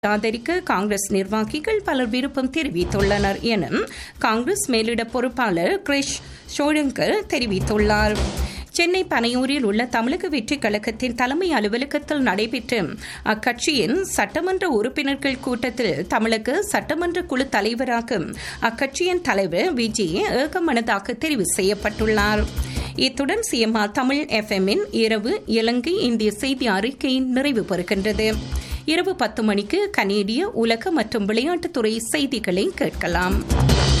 ஆதரிக்க காங்கிரஸ் நிர்வாகிகள் பலர் விருப்பம் தெரிவித்துள்ளனர் என காங்கிரஸ் மேலிட பொறுப்பாளர் கிரிஷ் ஷோடங்கர் தெரிவித்துள்ளார் சென்னை பனையூரில் உள்ள தமிழக வெற்றிக் கழகத்தின் தலைமை அலுவலகத்தில் நடைபெற்ற அக்கட்சியின் சட்டமன்ற உறுப்பினர்கள் கூட்டத்தில் தமிழக சட்டமன்ற குழு தலைவராக அக்கட்சியின் தலைவர் விஜய் ஏகமனதாக தெரிவு செய்யப்பட்டுள்ளார் இத்துடன் சிஎம்ஆர் தமிழ் எஃப்எம்மின் இரவு இலங்கை இந்திய செய்தி அறிக்கை நிறைவு பெறுகின்றது இரவு பத்து மணிக்கு கனேடிய உலக மற்றும் விளையாட்டுத்துறை செய்திகளை கேட்கலாம்